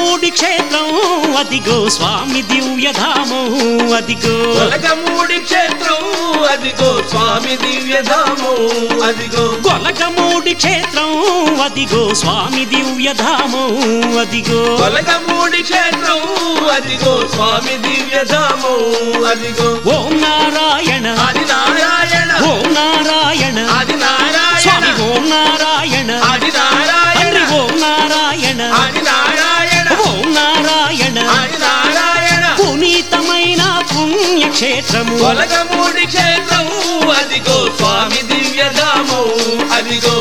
గొలగమూడి క్షేత్రం అదిగో స్వామి దివ్యధామం అదిగో గొలగమూడి క్షేత్రం అదిగో స్వామి దివ్యధామం అదిగో గొలగమూడి క్షేత్రం అదిగో స్వామి దివ్యధామం అదిగో గొలగమూడి క్షేత్రం అదిగో స్వామి దివ్యధామం అదిగో ఓం నారాయణ ఆది నారాయణ ఓం నారాయణ ఆది స్వామి నారాయణ ఓం నారాయణ ఆది నారాయణ తండ్రి ఓం నారాయణ ఆది నారాయణ ఓం నారాయణ ఆది నారాయణ పునీతమైన పుణ్యక్షేత్రము గొలగమూడి క్షేత్రం అదిగో స్వామి దివ్యధామం అదిగో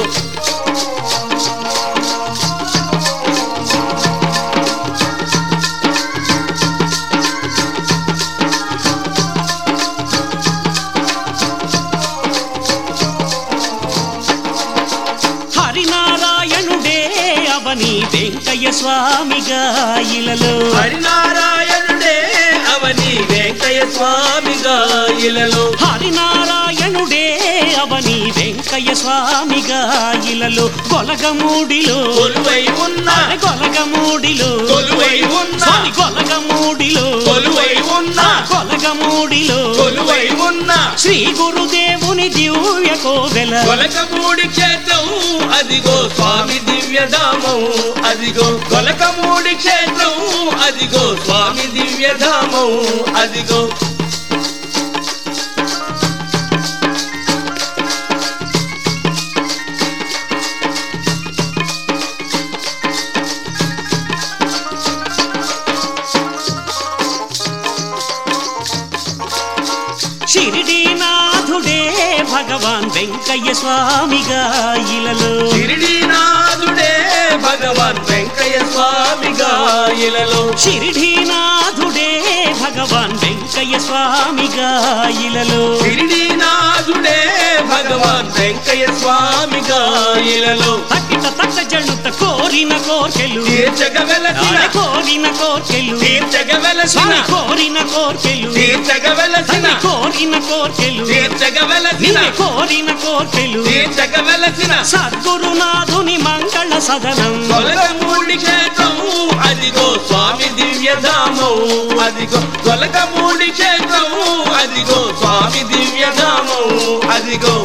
హరినారాయణుడే అవని వెంకయ్య స్వామిగా ఇలలో హరినారాయణుడే అవని వెంకయ్య స్వామిగా ఇలలో హరినారాయణుడే అవని వెంకయ్య స్వామిగా ఇలలో గొలగమూడిలో కొలువై ఉన్న అరే గొలగమూడిలో కొలువై ఉన్న స్వామి గొలగమూడిలో కొలువై ఉన్న గొలగమూడిలో కొలువై ఉన్న శ్రీ గురుదేవుని దివ్య కోవెల గొలకమూడి క్షేత్రం అదిగో స్వామి దివ్యధామం అదిగో గొలకమూడి క్షేత్రం అదిగో స్వామి దివ్యధామం అదిగో షిరిడీనాథుడే భగవాన్ వెంకయ్య స్వామిగా ఇలలో షిరిడీనాథుడే భగవాన్ వెంకయ్య స్వామిగా ఇలలో షిరిడీనాథుడే భగవాన్ వెంకయ్య స్వామిగా ఇలలో షిరిడీనాథుడే భగవాన్ వెంకయ్య స్వామిగా ఇలలో తక్కిట తక్క జండుత కోరిన కోర్కెలు తీర్చగ వెలసిన ఆడ కోరిన కోర్కెలు తీర్చగ వెలసిన స్వామి కోరిన కోర్కెలు తీర్చగ వెలసిన తల్లి కోరిన కోర్కెలు తీర్చగ వెలసిన నిన్నే కోరిన కోర్కెలు తీర్చగ వెలసిన సద్గురునాథుని మంగళ సదనం గొలగమూడి క్షేత్రం అదిగో స్వామి దివ్యధామం అదిగో గొలగమూడి క్షేత్రం అదిగో స్వామి దివ్యధామం అదిగో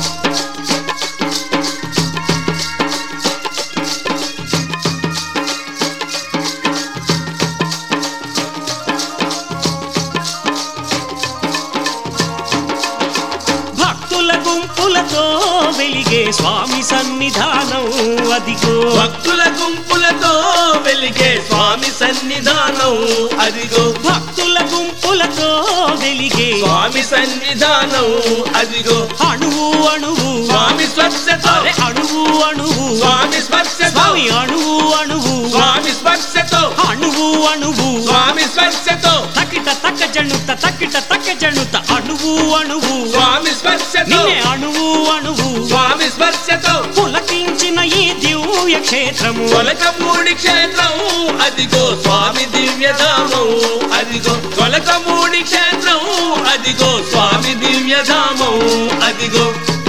భక్తుల గుంపులతో వెలిగే స్వామి సన్నిధానం అదిగో భక్తుల గుంపులతో వెలిగే స్వామి సన్నిధానం అదిగో భక్తుల గుంపులతో వెలిగే స్వామి సన్నిధానం అదిగో అణువు అణువు స్వామి స్పర్శతో అరే అణువు అణువు స్వామి స్పర్శతో స్వామి అణువు అణువు స్వామి స్పర్శతో అణువు అణువు స్వామి స్పర్శతో తకిట తక్క జణుత తకిట తక్క జణుత అణువు అణువు స్వామి స్పర్శతో నిన్నే అణువు అణువు స్వామి స్పర్శతో పులకించిన ఈ దివ్య క్షేత్రము కొలకమూడి క్షేత్రం అదిగో స్వామి దివ్యధామం అదిగో కొలకమూడి క్షేత్రం అదిగో స్వామి దివ్యధామం అదిగో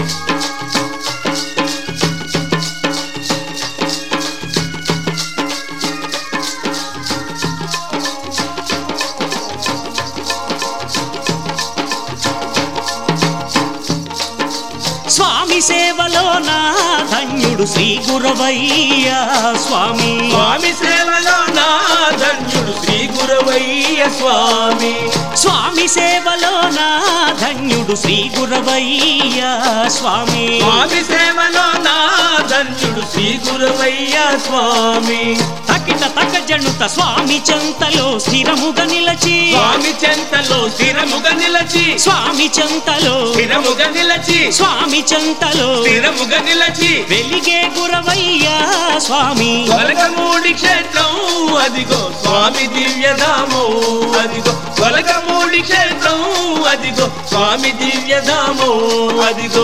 స్వామి సేవలో నా ధన్యుడు శ్రీ గురవయ్య స్వామి స్వామి సేవలో నా ధన్యుడు శ్రీ గురవయ్య స్వామి స్వామి సేవలో నా ధన్యుడు శ్రీ గురవయ్య స్వామి స్వామి సేవలో నా ధన్యుడు శ్రీ గురవయ్య స్వామి తకిట తక జణుత స్వామి చెంతలో స్థిరముగా నిలచి స్వామి చెంతలో స్థిరముగా నిలచి స్వామి చెంతలో స్థిరముగా నిలచి స్వామి చెంతలో స్థిరముగా నిలచి వెలిగే గురవయ్య స్వామి కొలకమూడి క్షేత్రం అదిగో స్వామి దివ్యధామం అదిగో కొలకమూడి క్షేత్రం అదిగో స్వామి దివ్యధామం అదిగో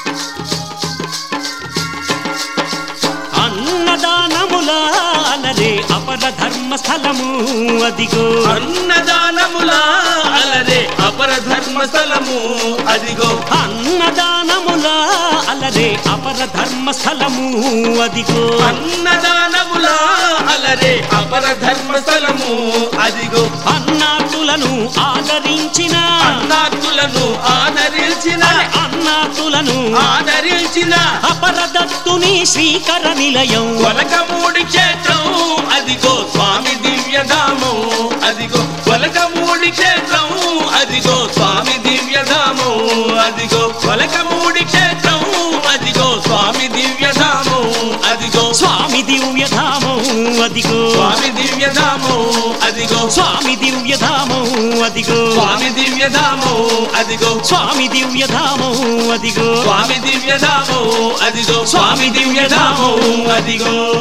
అన్నదానముల అలరే అపర ధర్మ స్థలము అదిగో అన్నదానముల అలరే అపర ధర్మస్థలము అదిగో అన్నదానముల అలరే అపర ధర్మ స్థలము అదిగో అన్నదానముల అలరే అపర ధర్మస్థలము అదిగో అన్నాతులను ఆదరించిన అన్నార్థులను ఆదరించిన అన్నాతులను ఆదరించిన అపరదత్తుని శ్రీకర నిలయం కొలకమూడి క్షేత్రం అదిగో స్వామి దివ్యధామం అదిగో కొలకమూడి క్షేత్రం అదిగో స్వామి దివ్యధామం అదిగో కొలకమూడి క్షేత్రం అదిగో స్వామి దివ్యధామం అదిగో స్వామి దివ్యధామం అదిగో స్వామి దివ్యధామం అదిగో స్వామి దివ్యధామం అదిగో స్వామి దివ్యధామం అదిగో స్వామి దివ్యధామం అదిగో స్వామి దివ్యధామం అదిగో స్వామి దివ్యధామం అదిగో